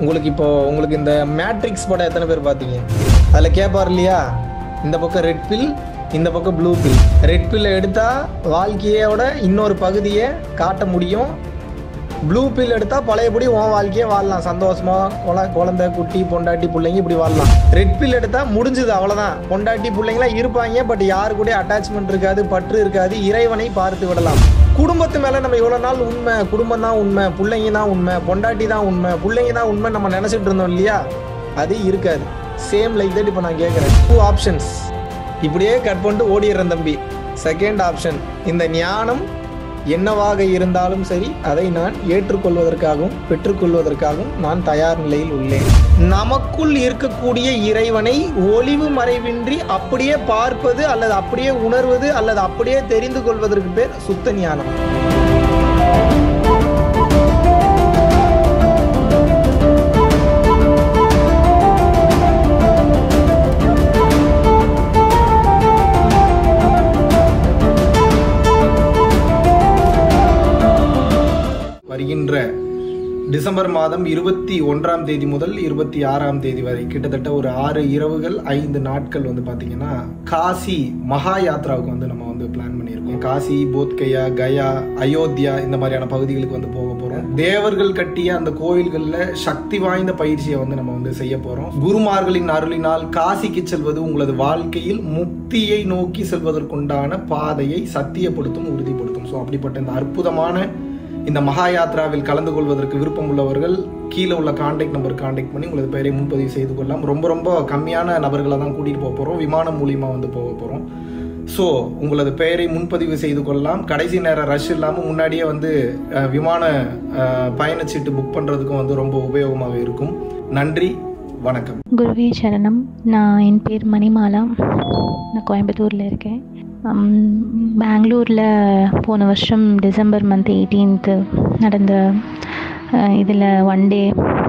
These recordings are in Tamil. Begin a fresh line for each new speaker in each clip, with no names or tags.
உங்களுக்கு இப்போ உங்களுக்கு இந்த மேட்ரிக்ஸ் படம் எத்தனை பேர் பார்த்தீங்க அதில் கேட்பார் இல்லையா இந்த பக்கம் ரெட் பில் இந்த பக்கம் ப்ளூ பில் ரெட் பில்லை எடுத்தால் வாழ்க்கையோட இன்னொரு பகுதியை காட்ட முடியும் ப்ளூ பில் எடுத்தால் பழையபடி உன் வாழ்க்கையே வாழலாம் சந்தோஷமா குழ குழந்தை குட்டி பொண்டாட்டி பிள்ளைங்க இப்படி வாழலாம் ரெட் பில் எடுத்தால் முடிஞ்சுது அவ்வளோதான் பொண்டாட்டி பிள்ளைங்களாம் இருப்பாங்க பட் யாரு கூட அட்டாச்மெண்ட் இருக்காது பற்று இருக்காது இறைவனை பார்த்து விடலாம் குடும்பத்து மேலே நம்ம இவ்வளோ நாள் உண்மை குடும்பம் தான் உண்மை பிள்ளைங்க தான் உண்மை பொண்டாட்டி தான் உண்மை பிள்ளைங்க தான் உண்மை நம்ம நினச்சிட்டு இருந்தோம் இல்லையா அது இருக்காது சேம் லைக் தட் இப்போ நான் கேட்குறேன் டூ ஆப்ஷன்ஸ் இப்படியே கட் பண்ணிட்டு ஓடிடுறேன் தம்பி செகண்ட் ஆப்ஷன் இந்த ஞானம் என்னவாக இருந்தாலும் சரி அதை நான் ஏற்றுக்கொள்வதற்காகவும் பெற்றுக்கொள்வதற்காகவும் நான் தயார் நிலையில் உள்ளேன் நமக்குள் இருக்கக்கூடிய இறைவனை ஒளிவு மறைவின்றி அப்படியே பார்ப்பது அல்லது அப்படியே உணர்வது அல்லது அப்படியே தெரிந்து கொள்வதற்கு பேர் சுத்த ஞானம் வருகின்ற டிசம்பர் மாதம் இருபத்தி ஒன்றாம் தேதி முதல் இருபத்தி ஆறாம் தேதி வரை கிட்டத்தட்ட ஒரு ஆறு இரவுகள் ஐந்து நாட்கள் வந்து பார்த்தீங்கன்னா காசி மகா யாத்ராவுக்கு வந்து நம்ம வந்து பிளான் பண்ணியிருக்கோம் காசி போத்கயா கயா அயோத்தியா இந்த மாதிரியான பகுதிகளுக்கு வந்து போக போகிறோம் தேவர்கள் கட்டிய அந்த கோயில்களில் சக்தி வாய்ந்த பயிற்சியை வந்து நம்ம வந்து செய்ய போகிறோம் குருமார்களின் அருளினால் காசிக்கு செல்வது உங்களது வாழ்க்கையில் முக்தியை நோக்கி செல்வதற்குண்டான பாதையை சத்தியப்படுத்தும் உறுதிப்படுத்தும் ஸோ அப்படிப்பட்ட இந்த அற்புதமான இந்த மகா யாத்ராவில் கலந்து கொள்வதற்கு விருப்பம் உள்ளவர்கள் கீழே உள்ள காண்டாக்ட் நம்பர் காண்டாக்ட் பண்ணி உங்களது பெயரை முன்பதிவு செய்து கொள்ளலாம் ரொம்ப ரொம்ப கம்மியான நபர்களை தான் கூட்டிகிட்டு போக போகிறோம் விமானம் மூலியமா வந்து போக போகிறோம் ஸோ உங்களது பெயரை முன்பதிவு செய்து கொள்ளலாம் கடைசி நேரம் ரஷ் இல்லாமல் முன்னாடியே வந்து அஹ், விமான அஹ், பயணச்சீட்டு புக் பண்ணுறதுக்கும் வந்து ரொம்ப உபயோகமாக இருக்கும் நன்றி வணக்கம்
குருவே சரணம் நான் என் பேர் மணிமாலா நான் கோயம்புத்தூரில் இருக்கேன் பெங்களூரில் போன வருஷம் டிசம்பர் மந்த் எயிட்டீன்த்து நடந்த இதில் ஒன் டே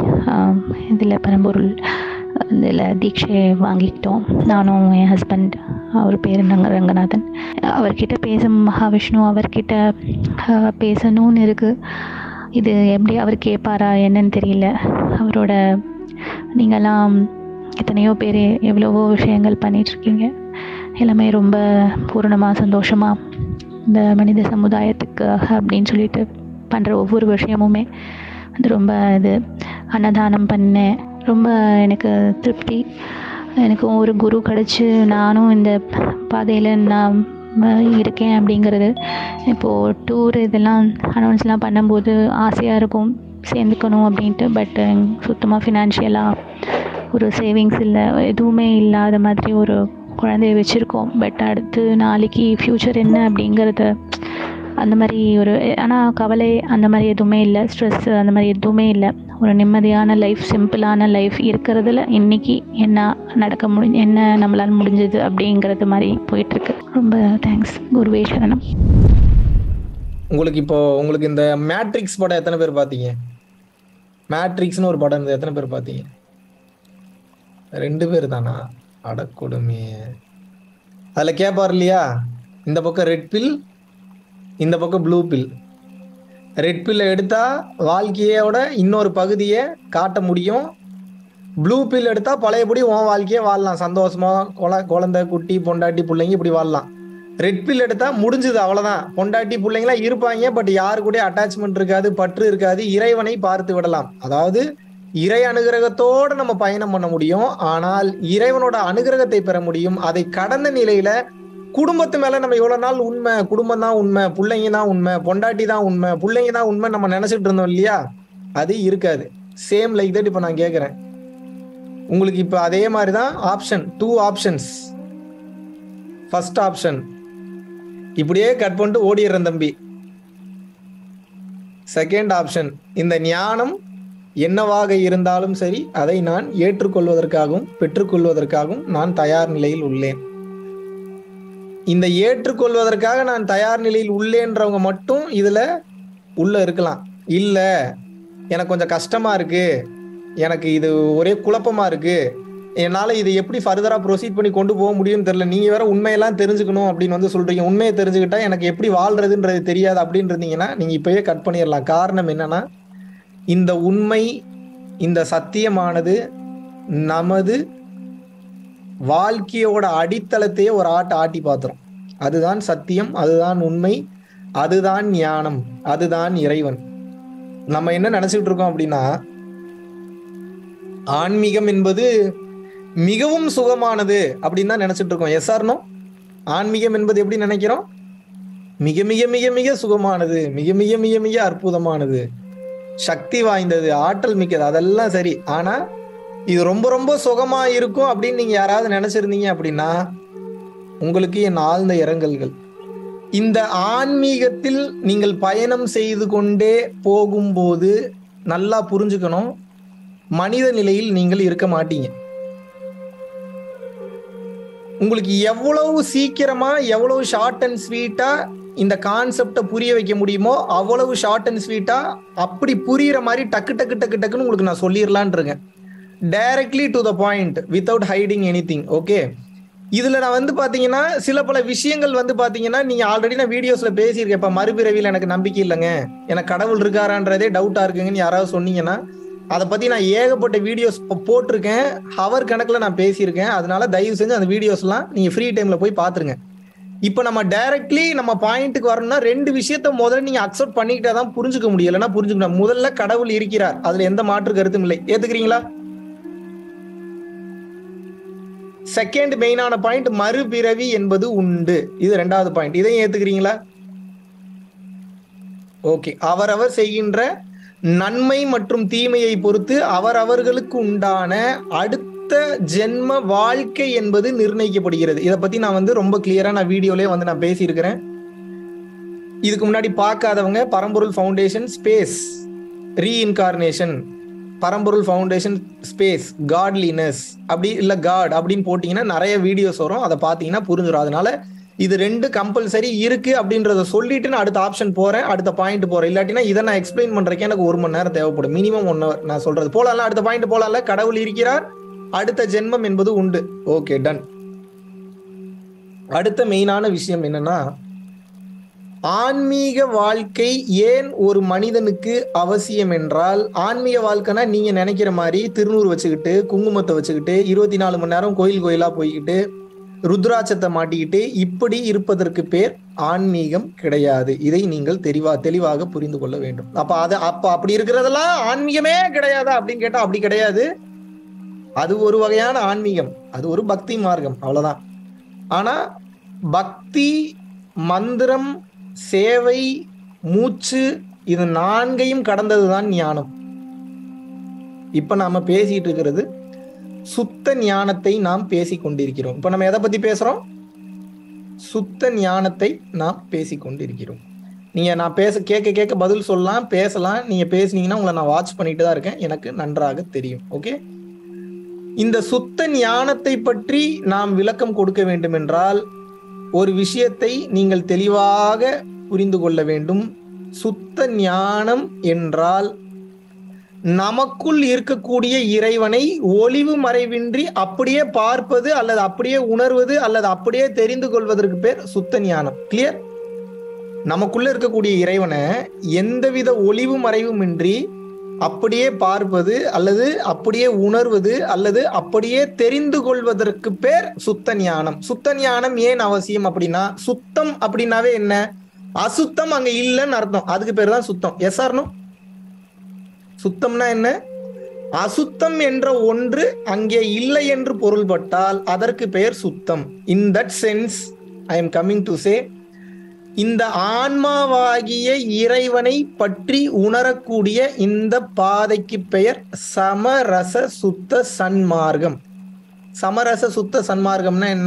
இதில் பரம்பொருள் இதில் தீட்சை வாங்கிக்கிட்டோம் நானும் என் ஹஸ்பண்ட் அவர் பேர் ரங்க ரங்கநாதன் அவர்கிட்ட பேச மகாவிஷ்ணு அவர்கிட்ட அஹ், பேசணும்னு இருக்குது இது எப்படி அவர் கேட்பாரா என்னன்னு தெரியல அவரோட நீங்கள்லாம் எத்தனையோ பேர் எவ்வளவோ விஷயங்கள் பண்ணிகிட்ருக்கீங்க எல்லாமே ரொம்ப பூரணமாக சந்தோஷமாக இந்த மனித சமுதாயத்துக்காக அப்படின்னு சொல்லிட்டு பண்ணுற ஒவ்வொரு விஷயமுமே அது ரொம்ப இது அன்னதானம் பண்ணேன் ரொம்ப எனக்கு திருப்தி எனக்கு ஒரு குரு கிடச்சி நானும் இந்த பாதையில் நான் ம- இருக்கேன் அப்படிங்கிறது இப்போது டூர் இதெல்லாம் அனௌன்ஸ்லாம் பண்ணும்போது ஆசையாக இருக்கும் சேர்ந்துக்கணும் அப்படின்ட்டு பட் சுத்தமாக ஃபினான்ஷியலாக ஒரு சேவிங்ஸ் இல்லை எதுவுமே இல்லாத மாதிரி ஒரு குழந்தைய வச்சுருக்கோம் பட் அடுத்து நாளைக்கு ஃப்யூச்சர் என்ன அப்படிங்கிறது அந்த மாதிரி ஒரு ஆனால் கவலை அந்த மாதிரி எதுவுமே இல்லை ஸ்ட்ரெஸ் அந்த மாதிரி எதுவுமே இல்லை ஒரு நிம்மதியான லைஃப் சிம்பிளான லைஃப் இருக்கிறதுல இன்னைக்கு என்ன நடக்க முடி என்ன நம்மளால் முடிஞ்சது அப்படிங்கிறது மாதிரி போயிட்டுருக்கு ரொம்ப தேங்க்ஸ் குருவே சரணம்
உங்களுக்கு இப்போ உங்களுக்கு இந்த மேட்ரிக்ஸ் படம் எத்தனை பேர் பார்த்தீங்க மேட்ரிக்ஸ்னு ஒரு படம் இருந்தது எத்தனை பேர் பார்த்தீங்க ரெண்டு பேர் தானா அடக்கொடுமே அதில் கேட்பார் இல்லையா இந்த பக்கம் ரெட் பில் இந்த பக்கம் ப்ளூ பில் ரெட் பில்லை எடுத்தால் வாழ்க்கையோட இன்னொரு பகுதியை காட்ட முடியும் ப்ளூ பில் எடுத்தால் பழையபடி உன் வாழ்க்கையே வாழலாம் சந்தோஷமா குழ குழந்தை குட்டி பொண்டாட்டி பிள்ளைங்க இப்படி வாழலாம் ரெட் பில் எடுத்தா முடிஞ்சுது அவ்வளவுதான் பொண்டாட்டி பிள்ளைங்களாம் இருப்பாங்க பட் யாரு கூட அட்டாச்மெண்ட் இருக்காது பற்று இருக்காது இறைவனை பார்த்து விடலாம் அதாவது இறை அனுகிரகத்தோட நம்ம பயணம் பண்ண முடியும் ஆனால் இறைவனோட அனுகிரகத்தை பெற முடியும் அதை கடந்த நிலையில குடும்பத்து மேல நம்ம இவ்வளவு நாள் உண்மை குடும்பம் தான் உண்மை பிள்ளைங்க தான் உண்மை பொண்டாட்டி தான் உண்மை பிள்ளைங்க தான் உண்மை நம்ம நினைச்சிட்டு இருந்தோம் இல்லையா அது இருக்காது சேம் லைக் தட் இப்ப நான் கேக்குறேன் உங்களுக்கு இப்ப அதே மாதிரி தான் option two options first option இப்படியே கட் பண்ணிட்டு ஓடிடுறேன் தம்பி செகண்ட் ஆப்ஷன் இந்த ஞானம் என்னவாக இருந்தாலும் சரி அதை நான் ஏற்றுக்கொள்வதற்காகவும் பெற்றுக்கொள்வதற்காகவும் நான் தயார் நிலையில் உள்ளேன் இந்த ஏற்றுக்கொள்வதற்காக நான் தயார் நிலையில் உள்ளேன்றவங்க மட்டும் இதுல உள்ள இருக்கலாம் இல்ல எனக்கு கொஞ்சம் கஷ்டமா இருக்கு எனக்கு இது ஒரே குழப்பமா இருக்கு என்னால இதை எப்படி ஃபர்தரா ப்ரொசீட் பண்ணி கொண்டு போக முடியும்னு தெரியல நீங்க வேற உண்மையெல்லாம் தெரிஞ்சுக்கணும் அப்படின்னு வந்து சொல்றீங்க உண்மையை தெரிஞ்சுக்கிட்டா எனக்கு எப்படி வாழ்றதுன்றது தெரியாது அப்படின்னு இருந்தீங்கன்னா நீங்க இப்பயே கட் பண்ணிடலாம் காரணம் என்னன்னா இந்த உண்மை இந்த சத்தியமானது நமது வாழ்க்கையோட அடித்தளத்தையே ஒரு ஆட்ட ஆட்டி பார்த்துரும் அதுதான் சத்தியம் அதுதான் உண்மை அதுதான் ஞானம் அதுதான் இறைவன் நம்ம என்ன நினைச்சிட்டு இருக்கோம் அப்படின்னா ஆன்மீகம் என்பது மிகவும் சுகமானது அப்படின்னு தான் நினைச்சிட்டு இருக்கோம் எஸ் ஆர்னோ ஆன்மீகம் என்பது எப்படி நினைக்கிறோம் மிக மிக மிக மிக சுகமானது மிக மிக மிக மிக அற்புதமானது சக்தி வாய்ந்தது ஆற்றல் மிக்கது அதெல்லாம் சரி ஆனா இது ரொம்ப ரொம்ப சுகமா இருக்கும் அப்படின்னு நீங்க யாராவது நினைச்சிருந்தீங்க அப்படின்னா உங்களுக்கு என் ஆழ்ந்த இரங்கல்கள் இந்த ஆன்மீகத்தில் நீங்கள் பயணம் செய்து கொண்டே போகும்போது நல்லா புரிஞ்சுக்கணும் மனித நிலையில் நீங்கள் இருக்க மாட்டீங்க உங்களுக்கு எவ்வளவு சீக்கிரமா எவ்வளவு ஷார்ட் அண்ட் ஸ்வீட்டா இந்த கான்செப்டை புரிய வைக்க முடியுமோ அவ்வளவு ஷார்ட் அண்ட் ஸ்வீட்டா அப்படி புரியுற மாதிரி டக்கு டக்கு டக்கு டக்குன்னு உங்களுக்கு நான் சொல்லிடலான் இருக்கேன் directly to the point without hiding anything okay இதுல நான் வந்து பாத்தீங்கன்னா சில பல விஷயங்கள் வந்து பாத்தீங்கன்னா நீங்க ஆல்ரெடி நான் வீடியோஸ்ல பேசியிருக்கேன் இப்ப மறுபிறவியில் எனக்கு நம்பிக்கை இல்லைங்க எனக்கு கடவுள் இருக்காரான்றதே டவுட்டா இருக்குங்கன்னு யாராவது சொன்னீங்கன்னா அதை பத்தி நான் ஏகப்பட்ட வீடியோஸ் போட்டிருக்கேன் ஹவர் கணக்குல நான் பேசியிருக்கேன் அதனால தயவு செஞ்சு அந்த வீடியோஸ்லாம் நீங்க ஃப்ரீ டைம்ல போய் பாத்துருங்க இப்போ நம்ம டைரக்ட்லி நம்ம பாயிண்ட்டுக்கு வரணும்னா ரெண்டு விஷயத்த முதல்ல நீங்க அக்செப்ட் பண்ணிக்கிட்டா தான் புரிஞ்சுக்க முடியும் இல்லைன்னா புரிஞ்சுக்கணும் முதல்ல கடவுள் இருக்கிறார் அதுல எந்த மாற்று கருத்தும் இல்லை ஏத்துக்கிறீங்களா செகண்ட் மெயினான பாயிண்ட் மறுபிறவி என்பது உண்டு இது ரெண்டாவது பாயிண்ட் இதையும் ஏத்துக்கிறீங்களா ஓகே அவரவர் செய்கின்ற நன்மை மற்றும் தீமையை பொறுத்து அவரவர்களுக்கு உண்டான அடுத்த ஜென்ம வாழ்க்கை என்பது நிர்ணயிக்கப்படுகிறது இதை பத்தி நான் வந்து ரொம்ப கிளியரா நான் வீடியோலயே வந்து நான் பேசியிருக்கிறேன் இதுக்கு முன்னாடி பார்க்காதவங்க Paramporul foundation space reincarnation Paramporul foundation space godliness அப்படி இல்லை காட் அப்படின்னு போட்டிங்கன்னா நிறைய வீடியோஸ் வரும் அதை பார்த்தீங்கன்னா புரிஞ்சிடும் அதனால இது ரெண்டு கம்பல்சரி இருக்கு அப்படின்றத சொல்லிட்டு நான் அடுத்த ஆப்ஷன் போறேன் அடுத்த பாயிண்ட் போறேன் இல்லாட்டினா இதை நான் எக்ஸ்பிளைன் பண்றதுக்கு எனக்கு ஒரு மணி நேரம் தேவைப்படும் மினிமம் ஒன் ஹவர் நான் சொல்றது போலாம்ல அடுத்த பாயிண்ட் போலாம்ல கடவுள் இருக்கிறார் அடுத்த ஜென்மம் என்பது உண்டு ஓகே டன் அடுத்த மெயினான விஷயம் என்னன்னா ஆன்மீக வாழ்க்கை ஏன் ஒரு மனிதனுக்கு அவசியம் என்றால் ஆன்மீக வாழ்க்கைனா நீங்க நினைக்கிற மாதிரி திருநூறு வச்சுக்கிட்டு குங்குமத்தை வச்சுக்கிட்டு இருபத்தி நாலு மணி நேரம் கோயில் கோயிலா போய்கிட்டு ருத்ராட்சத்தை மாட்டிக்கிட்டு இப்படி இருப்பதற்கு பேர் ஆன்மீகம் கிடையாது இதை நீங்கள் தெளிவா தெளிவாக புரிந்து கொள்ள வேண்டும் அப்ப அது அப்ப அப்படி இருக்கிறதெல்லாம் ஆன்மீகமே கிடையாதா அப்படின்னு கேட்டா அப்படி கிடையாது அது ஒரு வகையான ஆன்மீகம் அது ஒரு பக்தி மார்க்கம் அவ்வளவுதான் ஆனா பக்தி மந்திரம் சேவை மூச்சு இது நான்கையும் கடந்ததுதான் ஞானம் இப்ப நாம பேசிட்டு இருக்கிறது சுத்த ஞானத்தை நாம் பேசிக் கொண்டிருக்கிறோம் இப்ப நம்ம எதை பத்தி பேசுறோம் சுத்த ஞானத்தை நாம் பேசிக் கொண்டிருக்கிறோம் நீங்க நான் பேச கேட்க கேட்க பதில் சொல்லலாம் பேசலாம் நீங்க பேசுனீங்கன்னா உங்களை நான் வாட்ச் பண்ணிட்டு தான் இருக்கேன் எனக்கு நன்றாக தெரியும் ஓகே இந்த சுத்த ஞானத்தை பற்றி நாம் விளக்கம் கொடுக்க வேண்டும் என்றால் ஒரு விஷயத்தை நீங்கள் தெளிவாக புரிந்து கொள்ள வேண்டும் சுத்த ஞானம் என்றால் நமக்குள் இருக்கக்கூடிய இறைவனை ஒளிவு மறைவின்றி அப்படியே பார்ப்பது அல்லது அப்படியே உணர்வது அல்லது அப்படியே தெரிந்து கொள்வதற்கு பேர் சுத்த ஞானம் கிளியர் நமக்குள்ள இருக்கக்கூடிய இறைவனை எந்தவித ஒளிவு மறைவுமின்றி அப்படியே பார்ப்பது அல்லது அப்படியே உணர்வது அல்லது அப்படியே தெரிந்து கொள்வதற்கு பேர் சுத்த ஞானம் சுத்த ஞானம் ஏன் அவசியம் அப்படின்னா சுத்தம் அப்படின்னாவே என்ன அசுத்தம் அங்க இல்லைன்னு அர்த்தம் அதுக்கு பேர் தான் சுத்தம் எஸ் ஆர்னோ சுத்தம்னா என்ன அசுத்தம் என்ற ஒன்று அங்கே இல்லை என்று பொருள்பட்டால் அதற்கு பெயர் சுத்தம் in that sense I am coming to say இந்த ஆன்மாவாகிய இறைவனை பற்றி உணரக்கூடிய இந்த பாதைக்கு பெயர் சமரச சுத்த சன்மார்க்கம் சமரச சுத்த சன்மார்க்கம்னா என்ன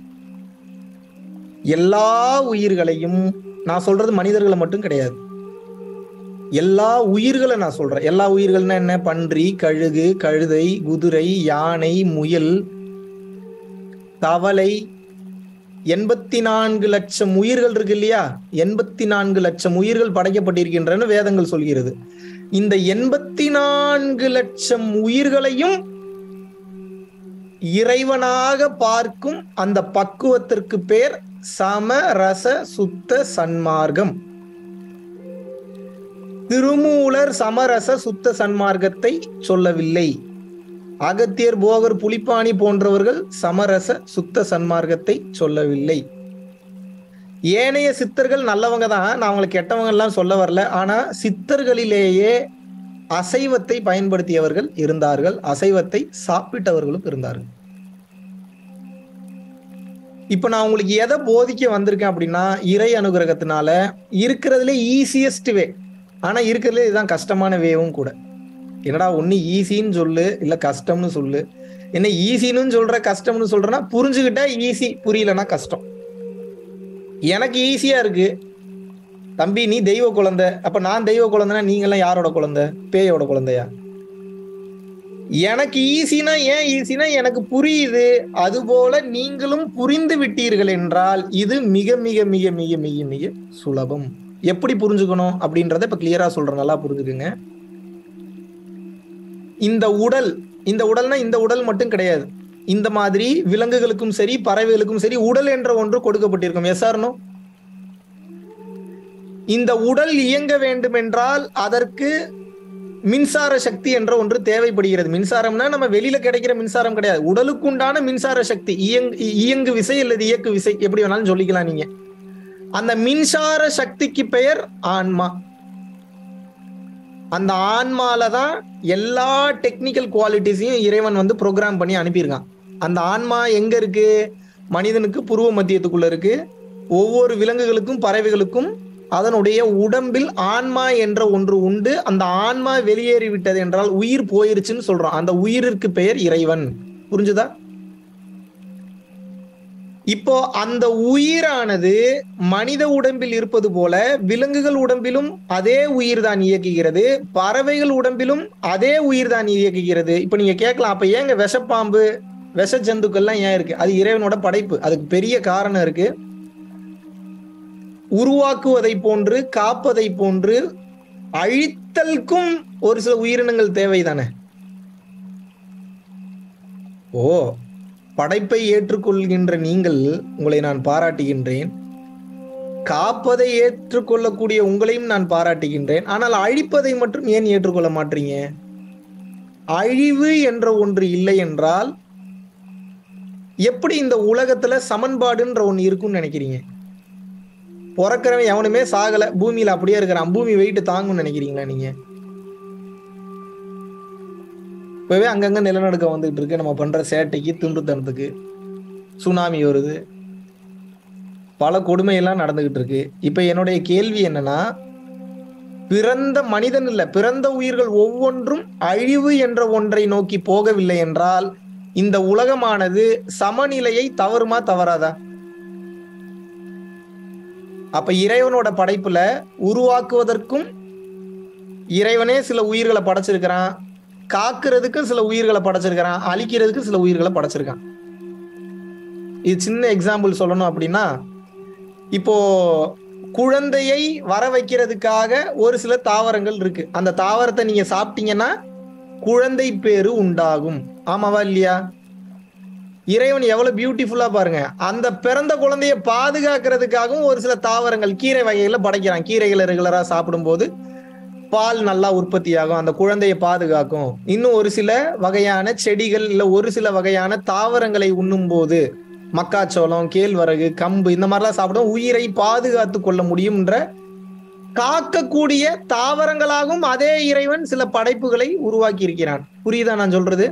எல்லா உயிர்களையும் நான் சொல்றது மனிதர்களை மட்டும் கிடையாது எல்லா உயிர்களை நான் சொல்றேன் எல்லா உயிர்கள்னா என்ன பன்றி கழுகு கழுதை குதிரை யானை முயல் தவளை எண்பத்தி நான்கு லட்சம் உயிர்கள் இருக்கு இல்லையா எண்பத்தி நான்கு லட்சம் உயிர்கள் படைக்கப்பட்டிருக்கின்றன வேதங்கள் சொல்கிறது இந்த எண்பத்தி நான்கு லட்சம் உயிர்களையும் இறைவனாக பார்க்கும் அந்த பக்குவத்திற்கு பேர் சம ரச சுத்த சன்மார்க்கம் திருமூலர் சமரச சுத்த சன்மார்க்கத்தை சொல்லவில்லை அகத்தியர் போகர் புலிப்பாணி போன்றவர்கள் சமரச சுத்த சன்மார்க்கத்தை சொல்லவில்லை ஏனைய சித்தர்கள் நல்லவங்க தான் நான் அவங்களை கெட்டவங்க எல்லாம் சொல்ல வரல ஆனா சித்தர்களிலேயே அசைவத்தை பயன்படுத்தியவர்கள் இருந்தார்கள் அசைவத்தை சாப்பிட்டவர்களும் இருந்தார்கள் இப்ப நான் உங்களுக்கு எதை போதிக்க வந்திருக்கேன் அப்படின்னா இறை அனுகிரகத்தினால இருக்கிறதுல ஈஸியஸ்ட் வே ஆனா இருக்கிறதுல இதுதான் கஷ்டமான வேவும் கூட என்னடா ஒண்ணு ஈஸின்னு சொல்லு இல்ல கஷ்டம்னு சொல்லு என்ன ஈஸின்னு சொல்ற கஷ்டம்னு சொல்றேன்னா புரிஞ்சுக்கிட்டா ஈஸி புரியலன்னா கஷ்டம் எனக்கு ஈஸியா இருக்கு தம்பி நீ தெய்வ குழந்தை அப்ப நான் தெய்வ குழந்தைனா நீங்க எல்லாம் யாரோட குழந்தை பேயோட குழந்தையா எனக்கு ஈஸினா ஏன் ஈஸினா எனக்கு புரியுது அதுபோல நீங்களும் புரிந்து விட்டீர்கள் என்றால் இது மிக மிக மிக மிக மிக மிக சுலபம் எப்படி புரிஞ்சுக்கணும் அப்படின்றத இப்ப கிளியரா சொல்றேன் நல்லா புரிஞ்சுக்குங்க இந்த உடல் இந்த உடல்னா இந்த உடல் மட்டும் கிடையாது இந்த மாதிரி விலங்குகளுக்கும் சரி பறவைகளுக்கும் சரி உடல் என்ற ஒன்று கொடுக்கப்பட்டிருக்கும் எஸ்ஆர்னோ இந்த உடல் இயங்க வேண்டும் என்றால் அதற்கு மின்சார சக்தி என்ற ஒன்று தேவைப்படுகிறது மின்சாரம்னா நம்ம வெளியில கிடைக்கிற மின்சாரம் கிடையாது உடலுக்குண்டான மின்சார சக்தி இயங்கு இயங்கு விசை அல்லது இயக்கு விசை எப்படி வேணாலும் சொல்லிக்கலாம் நீங்க அந்த மின்சார சக்திக்கு பெயர் ஆன்மா அந்த ஆன்மால தான் எல்லா டெக்னிக்கல் குவாலிட்டிஸையும் இறைவன் வந்து ப்ரோக்ராம் பண்ணி அனுப்பியிருக்கான் அந்த ஆன்மா எங்க இருக்கு மனிதனுக்கு புருவ மத்தியத்துக்குள்ள இருக்கு ஒவ்வொரு விலங்குகளுக்கும் பறவைகளுக்கும் அதனுடைய உடம்பில் ஆன்மா என்ற ஒன்று உண்டு அந்த ஆன்மா வெளியேறி விட்டது என்றால் உயிர் போயிருச்சுன்னு சொல்றோம் அந்த உயிருக்கு பெயர் இறைவன் புரிஞ்சுதா இப்போ அந்த உயிரானது மனித உடம்பில் இருப்பது போல விலங்குகள் உடம்பிலும் அதே உயிர் தான் இயக்குகிறது பறவைகள் உடம்பிலும் அதே உயிர் தான் இயக்குகிறது இப்ப நீங்க கேட்கலாம் அப்ப ஏங்க விஷப்பாம்பு விஷ ஜந்துக்கள்லாம் ஏன் இருக்கு அது இறைவனோட படைப்பு அதுக்கு பெரிய காரணம் இருக்கு உருவாக்குவதை போன்று காப்பதை போன்று அழித்தலுக்கும் ஒரு சில உயிரினங்கள் தேவைதானே ஓ படைப்பை ஏற்றுக்கொள்கின்ற நீங்கள் உங்களை நான் பாராட்டுகின்றேன் காப்பதை ஏற்றுக்கொள்ளக்கூடிய உங்களையும் நான் பாராட்டுகின்றேன் ஆனால் அழிப்பதை மட்டும் ஏன் ஏற்றுக்கொள்ள மாட்டீங்க அழிவு என்ற ஒன்று இல்லை என்றால் எப்படி இந்த உலகத்துல சமன்பாடுன்ற ஒண்ணு இருக்கும்னு நினைக்கிறீங்க பிறக்கிறவன் எவனுமே சாகல பூமியில அப்படியே இருக்கிறான் பூமி வெயிட் தாங்கும்னு நினைக்கிறீங்களா நீங்க இப்பவே அங்கங்க நிலநடுக்கம் வந்துகிட்டு இருக்கு நம்ம பண்ற சேட்டைக்கு துண்டுத்தனத்துக்கு சுனாமி வருது பல கொடுமையெல்லாம் நடந்துகிட்டு இருக்கு இப்ப என்னுடைய கேள்வி என்னன்னா பிறந்த மனிதன் இல்ல பிறந்த உயிர்கள் ஒவ்வொன்றும் அழிவு என்ற ஒன்றை நோக்கி போகவில்லை என்றால் இந்த உலகமானது சமநிலையை தவறுமா தவறாதா அப்ப இறைவனோட படைப்புல உருவாக்குவதற்கும் இறைவனே சில உயிர்களை படைச்சிருக்கிறான் காக்குறதுக்கு சில உயிர்களை படைச்சிருக்கிறான் அழிக்கிறதுக்கு சில உயிர்களை படைச்சிருக்கான் இது சின்ன எக்ஸாம்பிள் சொல்லணும் அப்படின்னா இப்போ குழந்தையை வர வைக்கிறதுக்காக ஒரு சில தாவரங்கள் இருக்கு அந்த தாவரத்தை நீங்க சாப்பிட்டீங்கன்னா குழந்தை பேரு உண்டாகும் ஆமாவா இல்லையா இறைவன் எவ்வளவு பியூட்டிஃபுல்லா பாருங்க அந்த பிறந்த குழந்தைய பாதுகாக்கிறதுக்காகவும் ஒரு சில தாவரங்கள் கீரை வகைகளை படைக்கிறான் கீரைகளை ரெகுலரா சாப்பிடும்போது பால் நல்லா உற்பத்தி ஆகும் அந்த குழந்தையை பாதுகாக்கும் இன்னும் ஒரு சில வகையான செடிகள் இல்ல ஒரு சில வகையான தாவரங்களை உண்ணும் போது மக்காச்சோளம் கேழ்வரகு கம்பு இந்த மாதிரிலாம் சாப்பிடும் உயிரை பாதுகாத்து கொள்ள முடியும்ன்ற காக்கக்கூடிய தாவரங்களாகவும் அதே இறைவன் சில படைப்புகளை உருவாக்கி இருக்கிறான் புரியுதா நான் சொல்றது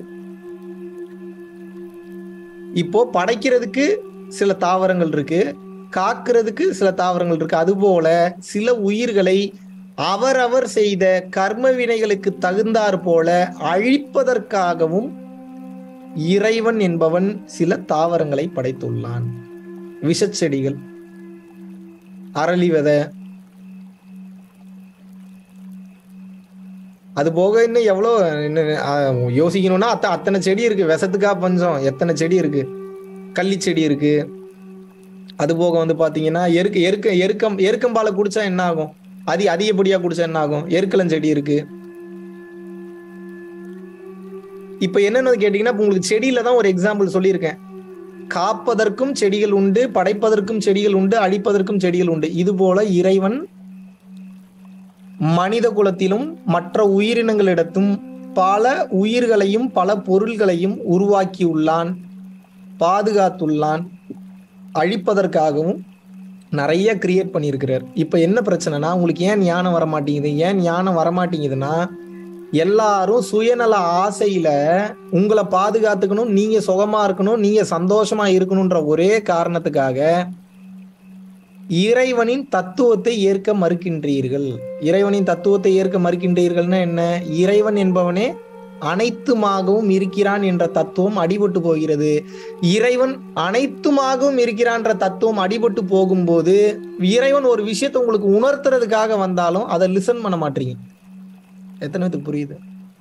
இப்போ படைக்கிறதுக்கு சில தாவரங்கள் இருக்கு காக்கிறதுக்கு சில தாவரங்கள் இருக்கு அதுபோல சில உயிர்களை அவரவர் செய்த கர்ம வினைகளுக்கு தகுந்தாற் போல அழிப்பதற்காகவும் இறைவன் என்பவன் சில தாவரங்களை படைத்துள்ளான் விஷச்செடிகள் அரளி விதை அது போக இன்னும் எவ்வளோ இன்னும் ஆ, யோசிக்கணும்னா அத்த அத்தனை செடி இருக்கு விஷத்துக்கா பஞ்சம் எத்தனை செடி இருக்கு கள்ளி செடி இருக்கு அது போக வந்து பாத்தீங்கன்னா எருக்க எருக்க எருக்கம் எருக்கம்பாலை குடிச்சா என்ன ஆகும் அதி அதிகப்படியா குடிச்சா என்ன ஆகும் எருக்கலம் செடி இருக்கு இப்ப என்னன்னு கேட்டீங்கன்னா இப்ப உங்களுக்கு செடியில தான் ஒரு எக்ஸாம்பிள் சொல்லியிருக்கேன் காப்பதற்கும் செடிகள் உண்டு படைப்பதற்கும் செடிகள் உண்டு அழிப்பதற்கும் செடிகள் உண்டு இது போல இறைவன் மனித குலத்திலும் மற்ற உயிரினங்களிடத்தும் பல உயிர்களையும் பல பொருள்களையும் உருவாக்கியுள்ளான் பாதுகாத்துள்ளான் அழிப்பதற்காகவும் நிறைய கிரியேட் பண்ணியிருக்கிறார் இப்போ என்ன பிரச்சனைனா உங்களுக்கு ஏன் ஞானம் வர மாட்டேங்குது ஏன் ஞானம் வர மாட்டேங்குதுன்னா எல்லாரும் சுயநல ஆசையில உங்களை பாதுகாத்துக்கணும் நீங்க சுகமா இருக்கணும் நீங்க சந்தோஷமா இருக்கணும்ன்ற ஒரே காரணத்துக்காக இறைவனின் தத்துவத்தை ஏற்க மறுக்கின்றீர்கள் இறைவனின் தத்துவத்தை ஏற்க மறுக்கின்றீர்கள்னா என்ன இறைவன் என்பவனே அனைத்துமாகவும் இருக்கிறான் என்ற தத்துவம் அடிபட்டு போகிறது இறைவன் அனைத்துமாகவும் இருக்கிறான்ற தத்துவம் அடிபட்டு போகும்போது இறைவன் ஒரு விஷயத்தை உங்களுக்கு உணர்த்துறதுக்காக வந்தாலும் அதை லிசன் பண்ண மாட்டீங்க எத்தனை பேத்துக்கு புரியுது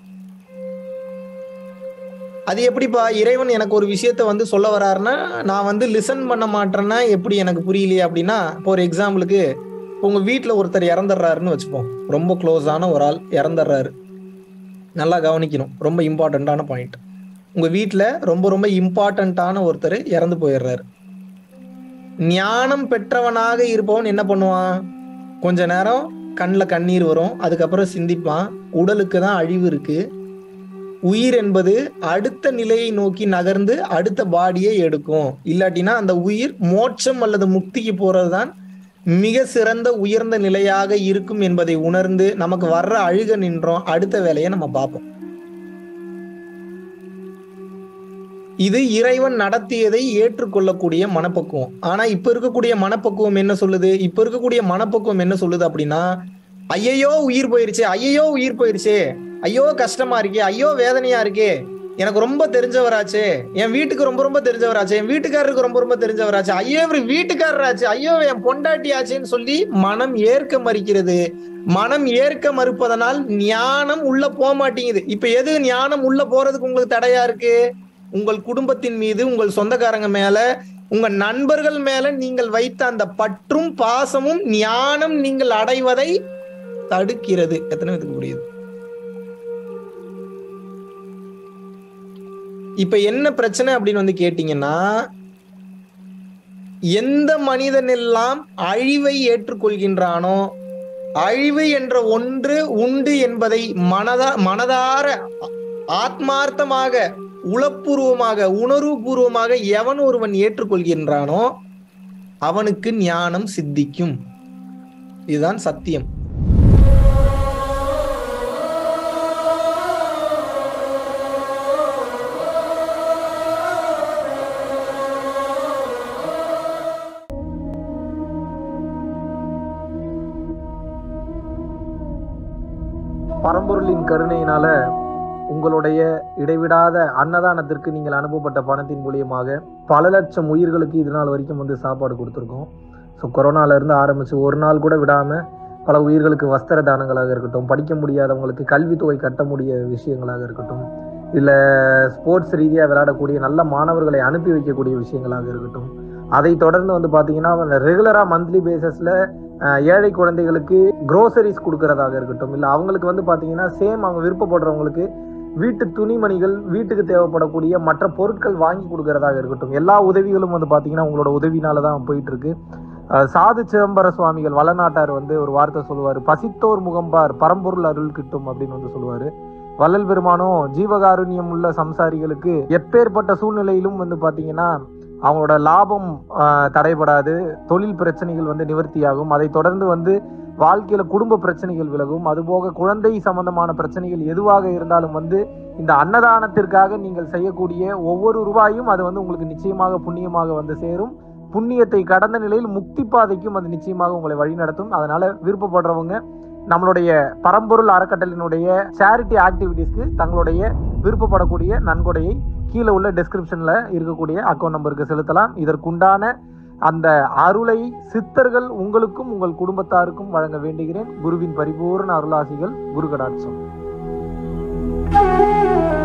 அது எப்படிப்பா இறைவன் எனக்கு ஒரு விஷயத்த வந்து சொல்ல வராருன்னா நான் வந்து லிசன் பண்ண மாட்டேன்னா எப்படி எனக்கு புரியலையே அப்படின்னா இப்போ ஒரு எக்ஸாம்பிளுக்கு உங்க வீட்டுல ஒருத்தர் இறந்துடுறாருன்னு வச்சுப்போம் ரொம்ப க்ளோஸான ஒரு ஆள் இறந்துடுறாரு நல்லா கவனிக்கணும் ரொம்ப இம்பார்ட்டண்ட்டான பாயிண்ட் உங்க வீட்டுல ரொம்ப ரொம்ப இம்பார்ட்டண்ட்டான ஒருத்தர் இறந்து போயிடுறாரு ஞானம் பெற்றவனாக இருப்பவன் என்ன பண்ணுவான் கொஞ்ச நேரம் கண்ணில் கண்ணீர் வரும் அதுக்கப்புறம் சிந்திப்பான் உடலுக்கு தான் அழிவு இருக்கு உயிர் என்பது அடுத்த நிலையை நோக்கி நகர்ந்து அடுத்த பாடியை எடுக்கும் இல்லாட்டினா அந்த உயிர் மோட்சம் அல்லது முக்திக்கு போறதுதான் மிக சிறந்த உயர்ந்த நிலையாக இருக்கும் என்பதை உணர்ந்து நமக்கு வர்ற அழுக நின்றோம் அடுத்த வேலையை நம்ம பார்ப்போம் இது இறைவன் நடத்தியதை ஏற்றுக்கொள்ளக்கூடிய மனப்பக்குவம் ஆனா இப்ப இருக்கக்கூடிய மனப்பக்குவம் என்ன சொல்லுது இப்ப இருக்கக்கூடிய மனப்பக்குவம் என்ன சொல்லுது அப்படின்னா ஐயையோ உயிர் போயிருச்சு ஐயையோ உயிர் போயிருச்சு ஐயோ கஷ்டமா இருக்கே ஐயோ வேதனையா இருக்கே எனக்கு ரொம்ப தெரிஞ்சவராச்சு என் வீட்டுக்கு ரொம்ப ரொம்ப தெரிஞ்சவராச்சு என் வீட்டுக்காரருக்கு ரொம்ப ரொம்ப தெரிஞ்சவராச்சு ஐயோ இவர் வீட்டுக்காரராச்சு ஐயோ என் பொண்டாட்டியாச்சுன்னு சொல்லி மனம் ஏற்க மறுக்கிறது மனம் ஏற்க மறுப்பதனால் ஞானம் உள்ள போக மாட்டேங்குது இப்ப எது ஞானம் உள்ள போறதுக்கு உங்களுக்கு தடையா இருக்கு உங்கள் குடும்பத்தின் மீது உங்கள் சொந்தக்காரங்க மேல உங்க நண்பர்கள் மேல நீங்கள் வைத்த அந்த பற்றும் பாசமும் ஞானம் நீங்கள் அடைவதை தடுக்கிறது எத்தனை பேத்துக்கு புரியுது இப்ப என்ன பிரச்சனை அப்படின்னு வந்து கேட்டீங்கன்னா எந்த மனிதன் எல்லாம் அழிவை ஏற்றுக்கொள்கின்றானோ அழிவு என்ற ஒன்று உண்டு என்பதை மனதா மனதார ஆத்மார்த்தமாக உளப்பூர்வமாக உணர்வுபூர்வமாக எவன் ஒருவன் ஏற்றுக்கொள்கின்றானோ அவனுக்கு ஞானம் சித்திக்கும் இதுதான் சத்தியம் பரம்பொருளின் கருணையினால உங்களுடைய இடைவிடாத அன்னதானத்திற்கு நீங்கள் அனுப்பப்பட்ட பணத்தின் மூலியமாக பல லட்சம் உயிர்களுக்கு இது நாள் வரைக்கும் வந்து சாப்பாடு கொடுத்துருக்கோம் ஸோ கொரோனால இருந்து ஆரம்பிச்சு ஒரு நாள் கூட விடாம பல உயிர்களுக்கு வஸ்திர தானங்களாக இருக்கட்டும் படிக்க முடியாதவங்களுக்கு கல்வித்தொகை கட்ட முடிய விஷயங்களாக இருக்கட்டும் இல்லை ஸ்போர்ட்ஸ் ரீதியாக விளையாடக்கூடிய நல்ல மாணவர்களை அனுப்பி வைக்கக்கூடிய விஷயங்களாக இருக்கட்டும் அதை தொடர்ந்து வந்து பார்த்தீங்கன்னா ரெகுலராக மந்த்லி பேசிஸில் ஏழை குழந்தைகளுக்கு க்ரோசரிஸ் கொடுக்கறதாக இருக்கட்டும் இல்லை அவங்களுக்கு வந்து பார்த்தீங்கன்னா சேம் அவங்க விருப்பப்படுறவங்களுக்கு வீட்டு துணிமணிகள் வீட்டுக்கு தேவைப்படக்கூடிய மற்ற பொருட்கள் வாங்கி கொடுக்கறதாக இருக்கட்டும் எல்லா உதவிகளும் வந்து பார்த்தீங்கன்னா உங்களோட உதவினால தான் போயிட்டு இருக்கு அஹ் சாது சிதம்பர சுவாமிகள் வளநாட்டார் வந்து ஒரு வார்த்தை சொல்லுவார் பசித்தோர் முகம்பார் பரம்பொருள் அருள் கிட்டும் அப்படின்னு வந்து சொல்லுவாரு வள்ளல் பெருமானும் ஜீவகாருண்யம் உள்ள சம்சாரிகளுக்கு எப்பேற்பட்ட சூழ்நிலையிலும் வந்து பார்த்தீங்கன்னா அவங்களோட லாபம் ஆஹ், தடைபடாது தொழில் பிரச்சனைகள் வந்து நிவர்த்தியாகும் அதை தொடர்ந்து வந்து வாழ்க்கையில குடும்ப பிரச்சனைகள் விலகும் அதுபோக குழந்தை சம்பந்தமான பிரச்சனைகள் எதுவாக இருந்தாலும் வந்து இந்த அன்னதானத்திற்காக நீங்கள் செய்யக்கூடிய ஒவ்வொரு ரூபாயும் அது வந்து உங்களுக்கு நிச்சயமாக புண்ணியமாக வந்து சேரும் புண்ணியத்தை கடந்த நிலையில் முக்தி பாதைக்கும் அது நிச்சயமாக உங்களை வழிநடத்தும் அதனால விருப்பப்படுறவங்க நம்மளுடைய பரம்பொருள் அறக்கட்டளினுடைய சேரிட்டி ஆக்டிவிட்டீஸ்க்கு தங்களுடைய விருப்பப்படக்கூடிய நன்கொடையை கீழே உள்ள டெஸ்கிரிப்ஷன்ல இருக்கக்கூடிய அக்கௌண்ட் நம்பருக்கு செலுத்தலாம் இதற்குண்டான அந்த அருளை சித்தர்கள் உங்களுக்கும் உங்கள் குடும்பத்தாருக்கும் வழங்க வேண்டுகிறேன் குருவின் பரிபூர்ண அருளாசிகள் குரு கடாட்சம்